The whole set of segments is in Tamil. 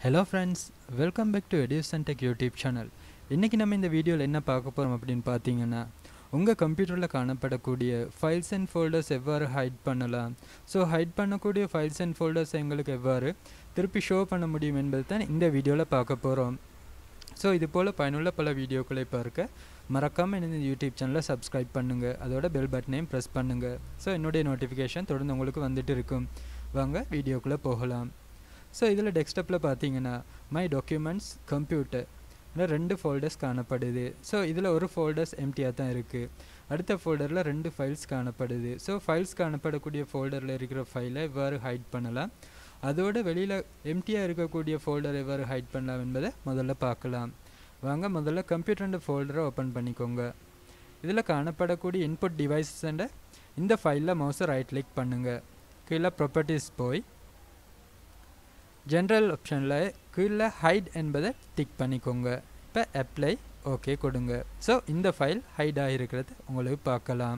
hello friends welcome back to எடியூசன் டெக் யூடியூப் சேனல் இன்றைக்கி நம்ம இந்த வீடியோவில் என்ன பார்க்க போகிறோம் அப்படின்னு பார்த்தீங்கன்னா உங்கள் கம்ப்யூட்டரில் காணப்படக்கூடிய ஃபைல்ஸ் அண்ட் ஃபோல்டர்ஸ் எவ்வாறு ஹைட் பண்ணலாம் ஸோ ஹைட் பண்ணக்கூடிய ஃபைல்ஸ் அண்ட் ஃபோல்டர்ஸ் எங்களுக்கு எவ்வாறு திருப்பி ஷோ பண்ண முடியும் என்பது தான் இந்த வீடியோவில் பார்க்க போகிறோம் ஸோ இது போல் பயனுள்ள பல வீடியோக்களை பார்க்க மறக்காமல் இந்த யூடியூப் சேனலை சப்ஸ்கிரைப் பண்ணுங்கள் அதோட பெல் பட்டனையும் ப்ரெஸ் பண்ணுங்கள் ஸோ என்னுடைய நோட்டிஃபிகேஷன் தொடர்ந்து உங்களுக்கு வந்துட்டு இருக்கும் வாங்க வீடியோக்குள்ளே போகலாம் ஸோ இதில் டெஸ்க்டாப்பில் பார்த்தீங்கன்னா மை டாக்குமெண்ட்ஸ் கம்ப்யூட்டர் ரெண்டு ஃபோல்டர்ஸ் காணப்படுது ஸோ இதில் ஒரு ஃபோல்டர்ஸ் எம்டியாக தான் இருக்குது அடுத்த ஃபோல்டரில் ரெண்டு ஃபைல்ஸ் காணப்படுது ஸோ ஃபைல்ஸ் காணப்படக்கூடிய ஃபோல்டரில் இருக்கிற ஃபைலை எவ்வாறு ஹைட் பண்ணலாம் அதோட வெளியில் எம்டியாக இருக்கக்கூடிய ஃபோல்டர் எவ்வாறு ஹைட் பண்ணலாம் என்பதை முதல்ல பார்க்கலாம் வாங்க முதல்ல கம்ப்யூட்டர் ஃபோல்டரை ஓப்பன் பண்ணிக்கோங்க இதில் காணப்படக்கூடிய இன்புட் டிவைஸஸ் இந்த ஃபைலில் மவுஸை ரைட் கிளிக் பண்ணுங்கள் கீழே ப்ராப்பர்ட்டிஸ் போய் ஜென்ரல் ஆப்ஷனில் கீழே ஹைட் என்பதை டிக் பண்ணிக்கோங்க இப்போ அப்ளை ஓகே கொடுங்க ஸோ இந்த ஃபைல் ஹைட் ஆகிருக்கிறது உங்களுக்கு பார்க்கலாம்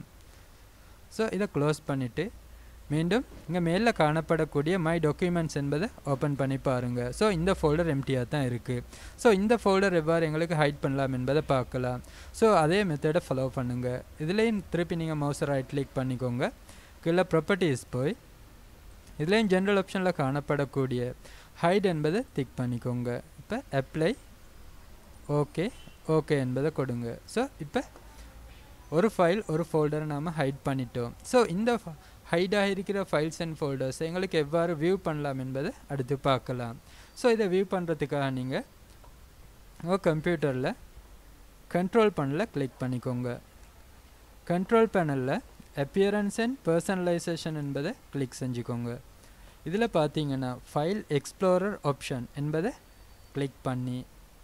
ஸோ இதை க்ளோஸ் பண்ணிவிட்டு மீண்டும் இங்கே மேலே காணப்படக்கூடிய மை டாக்குமெண்ட்ஸ் என்பதை ஓப்பன் பண்ணி பாருங்கள் ஸோ இந்த ஃபோல்டர் எம்டியாக தான் இருக்குது ஸோ இந்த ஃபோல்டர் எவ்வாறு எங்களுக்கு ஹைட் பண்ணலாம் என்பதை பார்க்கலாம் ஸோ அதே மெத்தடை ஃபாலோ பண்ணுங்கள் இதுலேயும் திருப்பி நீங்கள் மவுஸை ரைட் கிளிக் பண்ணிக்கோங்க கீழே ப்ராப்பர்ட்டிஸ் போய் இதுலேயும் ஜென்ரல் ஆப்ஷனில் காணப்படக்கூடிய ஹைட் என்பதை டிக் பண்ணிக்கோங்க இப்போ அப்ளை ஓகே ஓகே என்பதை கொடுங்க ஸோ இப்போ ஒரு ஃபைல் ஒரு ஃபோல்டரை நாம் ஹைட் பண்ணிட்டோம் ஸோ இந்த ஹைடாக இருக்கிற ஃபைல்ஸ் அண்ட் ஃபோல்டர்ஸ் எங்களுக்கு எவ்வாறு வியூ பண்ணலாம் என்பதை அடுத்து பார்க்கலாம் ஸோ இதை வியூ பண்ணுறதுக்காக நீங்கள் உங்கள் கம்ப்யூட்டரில் கண்ட்ரோல் பண்ணல கிளிக் பண்ணிக்கோங்க கண்ட்ரோல் பேனலில் அப்பியரன்ஸ் அண்ட் பர்சனலைசேஷன் என்பதை கிளிக் செஞ்சுக்கோங்க இதில் பார்த்தீங்கன்னா ஃபைல் எக்ஸ்ப்ளோரர் ஆப்ஷன் என்பதை கிளிக் பண்ணி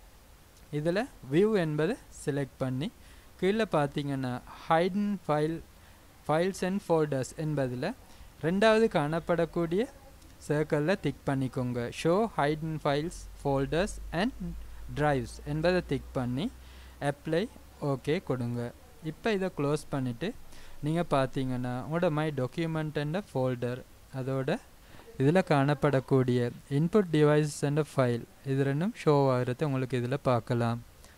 இதில் வியூ என்பதை செலக்ட் பண்ணி கீழே பார்த்தீங்கன்னா hidden file files and folders என்பதில் ரெண்டாவது காணப்படக்கூடிய சர்க்கிளில் டிக் பண்ணிக்கோங்க show hidden files folders and drives என்பதை டிக் பண்ணி அப்ளை ஓகே கொடுங்க இப்போ இதை க்ளோஸ் பண்ணிவிட்டு நீங்கள் பார்த்தீங்கன்னா உங்களோட மை டாக்குமெண்ட் அண்ட் ஃபோல்டர் அதோட இதில் காணப்படக்கூடிய இன்புட் டிவைஸ் அண்ட் ஃபைல் இது ரெண்டும் ஷோ ஆகிறது உங்களுக்கு இதில் பார்க்கலாம்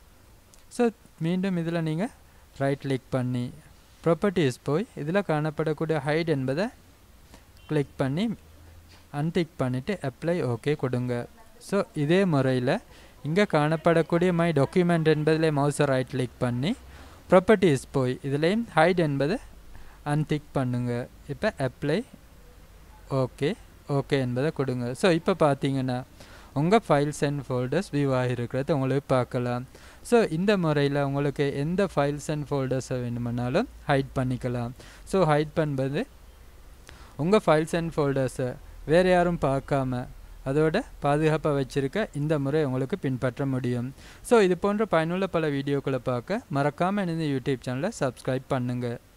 ஸோ மீண்டும் இதில் நீங்கள் ரைட் கிளிக் பண்ணி ப்ராப்பர்ட்டிஸ் போய் இதில் காணப்படக்கூடிய ஹைட் என்பதை கிளிக் பண்ணி அன்டிக் பண்ணிவிட்டு அப்ளை ஓகே கொடுங்க ஸோ இதே முறையில் இங்கே காணப்படக்கூடிய மை டாக்குமெண்ட் என்பதில் மவுஸை ரைட் கிளிக் பண்ணி ப்ராப்பர்ட்டிஸ் போய் இதுலேயும் ஹைட் என்பதை அன்டிக் பண்ணுங்கள் இப்போ அப்ளை ஓகே ஓகே என்பதை கொடுங்க ஸோ இப்போ பார்த்தீங்கன்னா உங்கள் ஃபைல்ஸ் அண்ட் ஃபோல்டர்ஸ் வியூ ஆகிருக்கிறது உங்களுக்கு பார்க்கலாம் ஸோ இந்த முறையில் உங்களுக்கு எந்த ஃபைல்ஸ் அண்ட் ஃபோல்டர்ஸை வேணுமென்னாலும் ஹைட் பண்ணிக்கலாம் ஸோ ஹைட் பண்ணுறது உங்கள் ஃபைல்ஸ் அண்ட் ஃபோல்டர்ஸை வேறு யாரும் பார்க்காம அதோட பாதுகாப்பாக வச்சுருக்க இந்த முறை உங்களுக்கு பின்பற்ற முடியும் ஸோ இது போன்ற பயனுள்ள பல வீடியோக்களை பார்க்க மறக்காமல் இந்த யூடியூப் சேனலை சப்ஸ்கிரைப் பண்ணுங்கள்